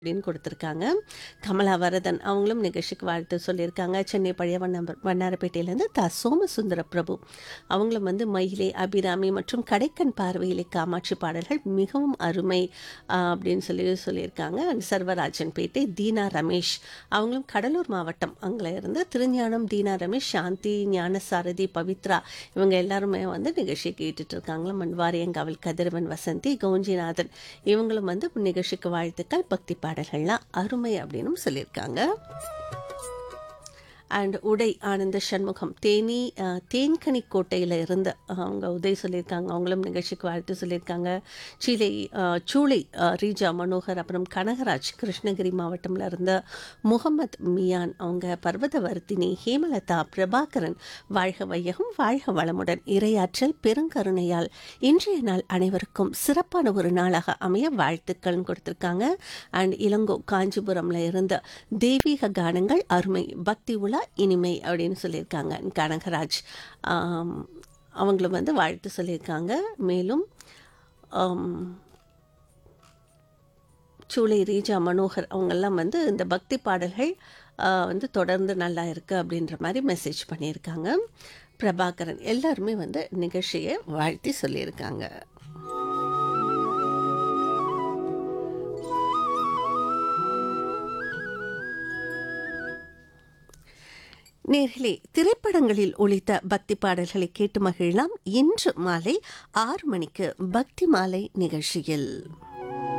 அப்படின்னு கொடுத்துருக்காங்க கமலா வரதன் அவங்களும் நிகழ்ச்சிக்கு வாழ்த்து சொல்லியிருக்காங்க சென்னை பழைய வண்ண வண்ணாரப்பேட்டையிலேருந்து த சோமசுந்தர பிரபு அவங்களும் வந்து மயிலே அபிராமி மற்றும் கடைக்கண் பார்வையிலே காமாட்சி பாடல்கள் மிகவும் அருமை ஆஹ், அப்படின்னு சொல்லி சொல்லியிருக்காங்க And சர்வராஜன் பேட்டை தீனா ரமேஷ் அவங்களும் கடலூர் மாவட்டம் அங்கே இருந்து திருஞானம் தீனா ரமேஷ் சாந்தி ஞானசாரதி பவித்ரா இவங்க எல்லாருமே வந்து நிகழ்ச்சி கேட்டுட்டு இருக்காங்களா மண்வாரியங்காவல் கதிரவன் வசந்தி கவுஞ்சிநாதன் இவங்களும் வந்து நிகழ்ச்சிக்கு வாழ்த்துக்கள் பக்தி பாடல்கள்லாம் அருமை அப்படின்னு சொல்லியிருக்காங்க அண்ட் உடை ஆனந்த சண்முகம் தேனி அஹ், தேன்கனி கோட்டையில் இருந்து அவங்க உதய் சொல்லியிருக்காங்க அவங்களும் நிகழ்ச்சிக்கு வாழ்த்து சொல்லியிருக்காங்க சீலை அஹ், சூளை அஹ், ரீஜா மனோகர் அப்புறம் கனகராஜ் கிருஷ்ணகிரி மாவட்டம்ல இருந்து முகமது மியான் அவங்க பர்வதவர்த்தினி ஹேமலதா பிரபாகரன் வாழ்க வையகம் வாழ்க வளமுடன் இரையாற்றல் பெருங்கருணையால் இன்றைய நாள் அனைவருக்கும் சிறப்பான ஒரு நாளாக அமைய வாழ்த்துக்கள்னு கொடுத்துருக்காங்க அண்ட் இளங்கோ காஞ்சிபுரம்ல இருந்து தெய்வீக கானங்கள் அருமை பக்தி உலா இனிமை அப்படின்னு சொல்லியிருக்காங்க கனகராஜ் ஆம், அவங்களும் வந்து வாழ்த்து சொல்லியிருக்காங்க மேலும் ஆம், சூளை ரீஜா மனோகர் அவங்கெல்லாம் வந்து இந்த பக்தி பாடல்கள் ஆ, வந்து தொடர்ந்து நல்லா இருக்கு அப்படின்ற மாதிரி மெசேஜ் பண்ணியிருக்காங்க பிரபாகரன் எல்லாருமே வந்து நிகழ்ச்சியை வாழ்த்தி சொல்லியிருக்காங்க நேர்களே திரைப்படங்களில் ஒலித்த பக்தி பாடல்களை கேட்டு மகிழலாம் இன்று மாலை ஆறு மணிக்கு பக்தி மாலை நிகழ்ச்சியில்